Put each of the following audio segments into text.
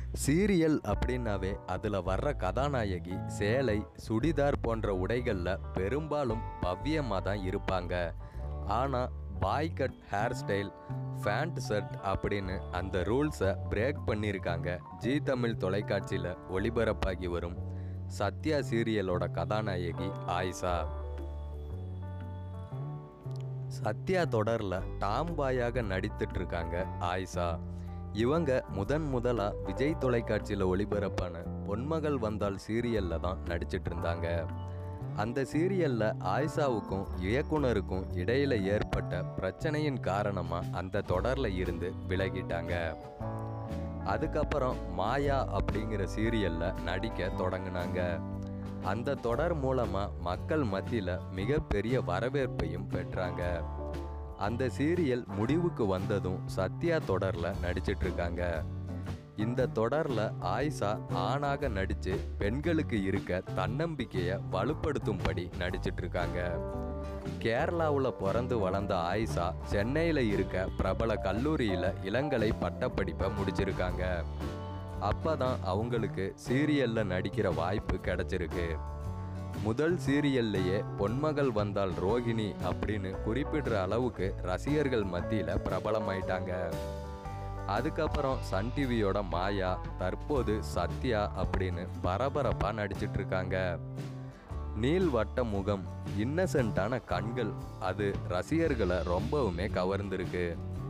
serial அப்படின்னாவே அதில் வர்ற கதாநாயகி சேலை சுடிதார் போன்ற உடைகளில் பெரும்பாலும் பவ்யமாக தான் இருப்பாங்க ஆனால் boy cut hair style pant shirt அப்படின்னு அந்த ரூல்ஸை பிரேக் பண்ணியிருக்காங்க ஜீ தமிழ் தொலைக்காட்சியில் ஒளிபரப்பாகி வரும் சத்யா சீரியலோட கதாநாயகி ஆயிஷா சத்யா தொடரில் டாம் பாயாக நடித்துட்டு இருக்காங்க ஆயிஷா இவங்க முதன் முதலா விஜய் தொலைக்காட்சியில் ஒளிபரப்பான பொன்மகள் வந்தால் சீரியல்ல தான் நடிச்சிட்டு இருந்தாங்க அந்த சீரியல்ல ஆயிஷாவுக்கும் இயக்குனருக்கும் இடையில ஏற்பட்ட பிரச்சனையின் காரணமா அந்த தொடர்ல இருந்து விலகிட்டாங்க அதுக்கப்புறம் மாயா அப்படிங்கிற சீரியல்ல நடிக்க தொடங்கினாங்க அந்த தொடர் மூலமா மக்கள் மத்தியில மிகப்பெரிய வரவேற்பையும் பெற்றாங்க அந்த சீரியல் முடிவுக்கு வந்ததும் சத்யா தொடர்ல நடிச்சிட்டு இருக்காங்க இந்த தொடர்ல ஆயிஷா ஆணாக நடிச்சு பெண்களுக்கு இருக்க தன்னம்பிக்கையை வலுப்படுத்தும்படி நடிச்சிட்டு இருக்காங்க கேரளாவில் பிறந்து வளர்ந்த ஆயிஷா சென்னையில் இருக்க பிரபல கல்லூரியில் இளங்கலை பட்டப்படிப்பை முடிச்சிருக்காங்க அப்பதான் அவங்களுக்கு சீரியல்ல நடிக்கிற வாய்ப்பு கிடைச்சிருக்கு முதல் சீரியல்லையே பொன்மகள் வந்தால் ரோகிணி அப்படின்னு குறிப்பிடுற அளவுக்கு ரசிகர்கள் மத்தியில் பிரபலமாயிட்டாங்க அதுக்கப்புறம் சன் டிவியோட மாயா தற்போது சத்யா அப்படின்னு பரபரப்பா நடிச்சிட்டு இருக்காங்க நீள்வட்ட முகம் இன்னசென்ட்டான கண்கள் அது ரசிகர்களை ரொம்பவுமே கவர்ந்திருக்கு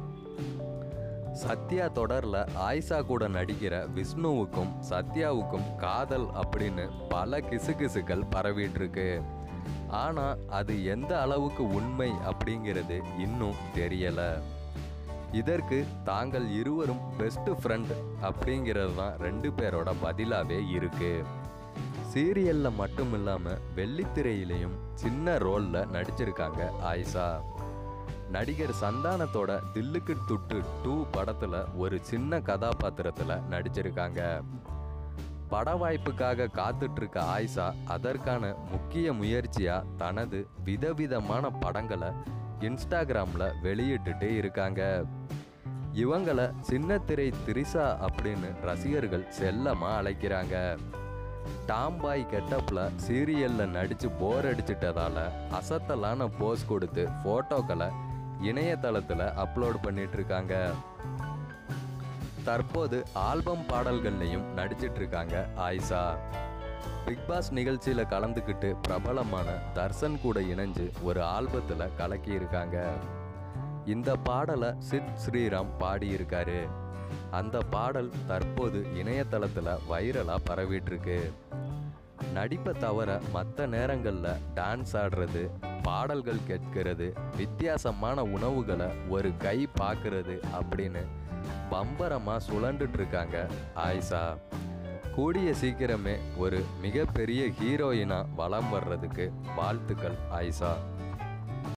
சத்யா தொடர்ல ஆயிஷா கூட நடிக்கிற விஷ்ணுவுக்கும் சத்யாவுக்கும் காதல் அப்படின்னு பல கிசுகிசுக்கள் பரவிட்டு இருக்கு ஆனா அது எந்த அளவுக்கு உண்மை அப்படிங்கிறது இன்னும் தெரியல இதற்கு தாங்கள் இருவரும் பெஸ்ட் ஃப்ரெண்ட் அப்படிங்கிறது தான் ரெண்டு பேரோட பதிலாவே இருக்கு சீரியல்ல மட்டும் இல்லாம வெள்ளித்திரையிலையும் சின்ன ரோல்ல நடிச்சிருக்காங்க ஆயிஷா நடிகர் சந்தானத்தோட தில்லுக்கு துட்டு டூ படத்துல ஒரு சின்ன கதாபாத்திரத்துல நடிச்சிருக்காங்க பட வாய்ப்புக்காக காத்துட்டு இருக்க ஆயிஷா அதற்கான முக்கிய முயற்சியா தனது விதவிதமான படங்களை இன்ஸ்டாகிராம்ல வெளியிட்டுட்டு இருக்காங்க இவங்கள சின்னத்திரை திரிசா அப்படின்னு ரசிகர்கள் செல்லமா அழைக்கிறாங்க டாம்பாய் கெட்டப்ல சீரியல்ல நடிச்சு போர் அடிச்சிட்டதால அசத்தலான போஸ் கொடுத்து போட்டோக்களை இணையதளத்துல அப்லோட் பண்ணிட்டு இருக்காங்க தற்போது ஆல்பம் பாடல்கள்லையும் நடிச்சிட்டு இருக்காங்க ஆயிஷா பிக் பாஸ் நிகழ்ச்சியில கலந்துக்கிட்டு பிரபலமான தர்சன் கூட இணைஞ்சு ஒரு ஆல்பத்துல கலக்கி இருக்காங்க இந்த பாடலை சித் ஸ்ரீராம் பாடியிருக்காரு அந்த பாடல் தற்போது இணையதளத்துல வைரலா பரவிட்டு இருக்கு நடிப்பை தவிர மற்ற நேரங்களில் டான்ஸ் ஆடுறது பாடல்கள் கேட்கிறது வித்தியாசமான உணவுகளை ஒரு கை பார்க்கறது அப்படின்னு பம்பரமாக சுழண்டுட்டு இருக்காங்க ஆயிஷா கூடிய சீக்கிரமே ஒரு மிகப்பெரிய ஹீரோயினா வலம் வர்றதுக்கு வாழ்த்துக்கள் ஆயிஷா